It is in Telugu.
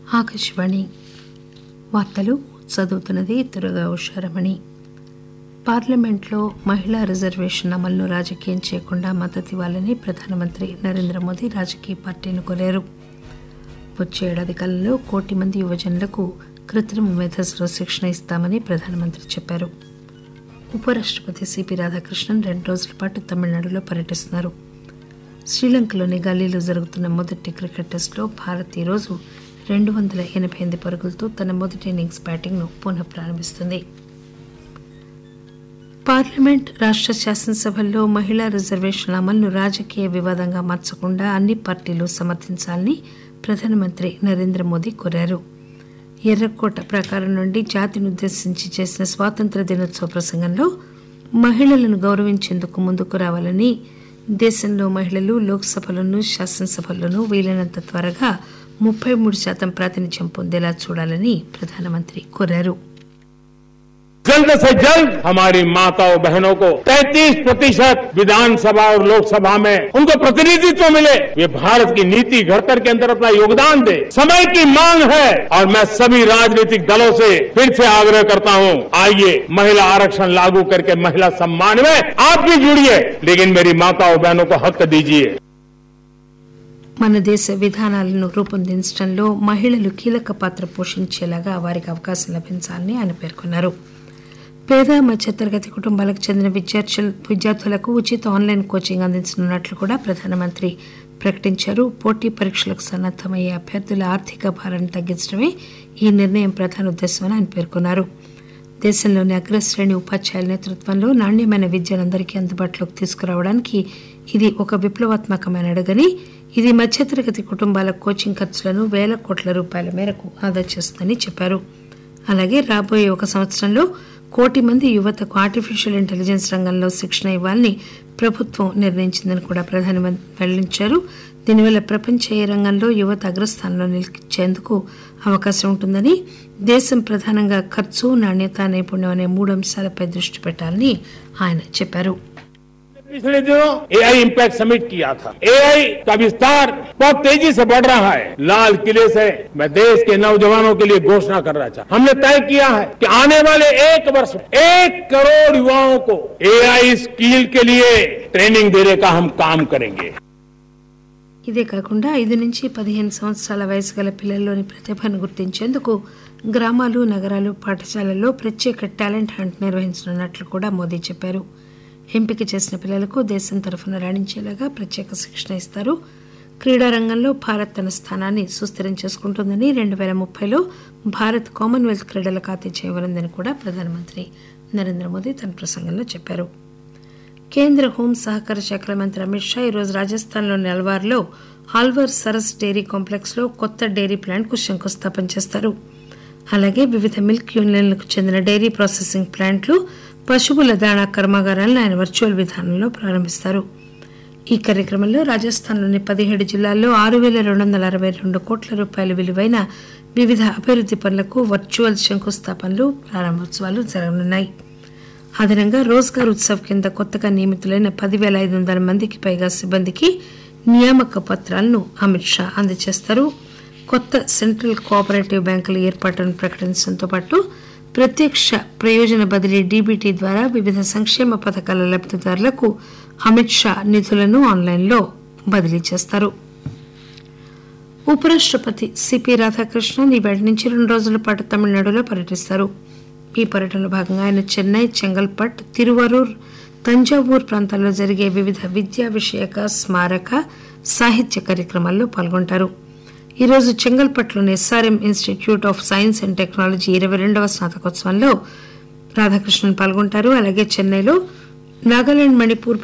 ఆకాశవాణి వార్తలు చదువుతున్నది దుర్గా ఉషారమణి పార్లమెంట్లో మహిళా రిజర్వేషన్ అమలును రాజకీయం చేయకుండా మద్దతు ఇవ్వాలని ప్రధానమంత్రి నరేంద్ర మోదీ రాజకీయ పార్టీలను కోరారు వచ్చే ఏడాది కాలంలో కోటి మంది యువజనులకు కృత్రిమ మేధస్సులో శిక్షణ ఇస్తామని ప్రధానమంత్రి చెప్పారు ఉపరాష్టపతి సిపి రాధాకృష్ణన్ రెండు రోజుల పాటు తమిళనాడులో పర్యటిస్తున్నారు శ్రీలంకలోని గల్లీలో జరుగుతున్న మొదటి క్రికెట్ టెస్టులో భారత్ ఈరోజు రెండు వందల ఎనభై ఎనిమిది పరుగులతో తన మొదటి ఇన్నింగ్స్ బ్యాటింగ్ను పునః ప్రారంభిస్తుంది పార్లమెంట్ రాష్ట్ర శాసనసభల్లో మహిళా రిజర్వేషన్ల అమలును రాజకీయ వివాదంగా మార్చకుండా అన్ని పార్టీలు సమర్థించాలని ప్రధానమంత్రి నరేంద్ర మోదీ కోరారు ఎర్రకోట ప్రాకారం నుండి జాతిని ఉద్దేశించి చేసిన స్వాతంత్ర దినోత్సవ ప్రసంగంలో మహిళలను గౌరవించేందుకు ముందుకు రావాలని దేశంలో మహిళలు లోక్సభలోనూ శాసనసభల్లోనూ వీలైనంత త్వరగా ముప్పై మూడు శాతం ప్రాతినిధ్యం పొందేలా చూడాలని ప్రధానమంత్రి కోరారు जल्द से जल्द हमारी माताओं बहनों को 33 प्रतिशत विधानसभा और लोकसभा में उनको प्रतिनिधित्व मिले ये भारत की नीति घड़तर के अंदर अपना योगदान दे समय की मांग है और मैं सभी राजनीतिक दलों से फिर से आग्रह करता हूं आइए महिला आरक्षण लागू करके महिला सम्मान में आप भी जुड़िए लेकिन मेरी माताओं बहनों को हक दीजिए మన దేశ విధానాలను రూపొందించడంలో మహిళలు కీలక పాత్ర పోషించేలాగా వారికి అవకాశం లభించాలని ఆయన పేర్కొన్నారు పేద మధ్యతరగతి కుటుంబాలకు చెందిన విద్యార్థులు విద్యార్థులకు ఉచిత ఆన్లైన్ కోచింగ్ అందించనున్నట్లు కూడా ప్రధానమంత్రి ప్రకటించారు పోటీ పరీక్షలకు సన్నద్దమయ్యే అభ్యర్థుల ఆర్థిక భారాన్ని తగ్గించడమే ఈ నిర్ణయం ప్రధాన ఉద్దేశమని ఆయన పేర్కొన్నారు దేశంలోని అగ్రశ్రేణి ఉపాధ్యాయుల నేతృత్వంలో నాణ్యమైన విద్యను అందరికీ అందుబాటులోకి తీసుకురావడానికి ఇది ఒక విప్లవాత్మకమైన అడుగని ఇది మధ్యతరగతి కుటుంబాల కోచింగ్ ఖర్చులను వేల కోట్ల రూపాయల మేరకు ఆదా చేస్తుందని చెప్పారు అలాగే రాబోయే ఒక సంవత్సరంలో కోటి మంది యువతకు ఆర్టిఫిషియల్ ఇంటెలిజెన్స్ రంగంలో శిక్షణ ఇవ్వాలని ప్రభుత్వం నిర్ణయించిందని కూడా ప్రధానమంత్రి వెల్లడించారు దీనివల్ల ప్రపంచ ఏ రంగంలో యువత అగ్రస్థానంలో నిలిచేందుకు అవకాశం ఉంటుందని దేశం ప్రధానంగా ఖర్చు నాణ్యత నైపుణ్యం అనే మూడు అంశాలపై దృష్టి పెట్టాలని ఆయన చెప్పారు पिछले दिनों एआई इम्पैक्ट समिट किया था एआई का विस्तार बहुत तेजी से बढ़ रहा है लाल किले से मैं देश के नौजवानों के लिए घोषणा कर रहा था हमने तय किया है कि आने वाले एक वर्ष में एक करोड़ युवाओं को एआई स्किल के लिए ट्रेनिंग देने का हम काम करेंगे ఇదే కాకుండా ఐదు నుంచి పదిహేను సంవత్సరాల వయసు గల పిల్లల్లోని ప్రతిభను గుర్తించేందుకు గ్రామాలు నగరాలు పాఠశాలల్లో ప్రత్యేక టాలెంట్ హంట్ నిర్వహించనున్నట్లు కూడా మోదీ చెప్పారు ఎంపిక చేసిన పిల్లలకు దేశం తరఫున రాణించేలాగా ప్రత్యేక శిక్షణ ఇస్తారు క్రీడా రంగంలో భారత్ తన స్థానాన్ని సుస్థిరం చేసుకుంటుందని రెండు వేల ముప్పైలో భారత్ కామన్వెల్త్ క్రీడలకు ఆతిథ్యం ఇవ్వనుందని కూడా ప్రధానమంత్రి నరేంద్ర మోదీ తన ప్రసంగంలో చెప్పారు కేంద్ర హోం సహకార శాఖల మంత్రి అమిత్ షా ఈరోజు రాజస్థాన్లోని అల్వార్లో ఆల్వర్ సరస్ డైరీ కాంప్లెక్స్ లో కొత్త డైరీ ప్లాంట్ కు శంకుస్థాపన చేస్తారు అలాగే వివిధ మిల్క్ యూనియన్లకు చెందిన డైరీ ప్రాసెసింగ్ ప్లాంట్లు పశువుల దాణా కర్మాగారాలను ఆయన వర్చువల్ విధానంలో ప్రారంభిస్తారు ఈ కార్యక్రమంలో రాజస్థాన్లోని పదిహేడు జిల్లాల్లో ఆరు వేల రెండు వందల అరవై రెండు కోట్ల రూపాయల విలువైన వివిధ అభివృద్ది పనులకు వర్చువల్ శంకుస్థాపనలు ప్రారంభోత్సవాలు జరగనున్నాయి అదనంగా రోజ్గార్ ఉత్సవ్ కింద కొత్తగా నియమితులైన పదివేల ఐదు వందల మందికి పైగా సిబ్బందికి నియామక పత్రాలను అమిత్ షా అందజేస్తారు కొత్త సెంట్రల్ కోఆపరేటివ్ బ్యాంకుల ఏర్పాటును ప్రకటించడంతో పాటు ప్రత్యక్ష ప్రయోజన బదిలీ డీబీటీ ద్వారా వివిధ సంక్షేమ పథకాల లబ్దిదారులకు అమిత్ షా నిధులను ఆన్లైన్లో బదిలీ చేస్తారు ఉపరాష్టపతి సిపి రాధాకృష్ణన్ ఈవేళ నుంచి రెండు రోజుల పాటు తమిళనాడులో పర్యటిస్తారు ఈ పర్యటనలో భాగంగా ఆయన చెన్నై చెంగల్పట్ తిరువరూర్ తంజావూర్ ప్రాంతాల్లో జరిగే వివిధ విద్యా విషయక స్మారక సాహిత్య కార్యక్రమాల్లో పాల్గొంటారు ఈరోజు చెంగల్పట్లోని SRM institute of science and technology ఇరవై రెండవ స్నాతకోత్సవంలో రాధాకృష్ణన్ పాల్గొంటారు అలాగే చెన్నైలో నాగాలాండ్ మణిపూర్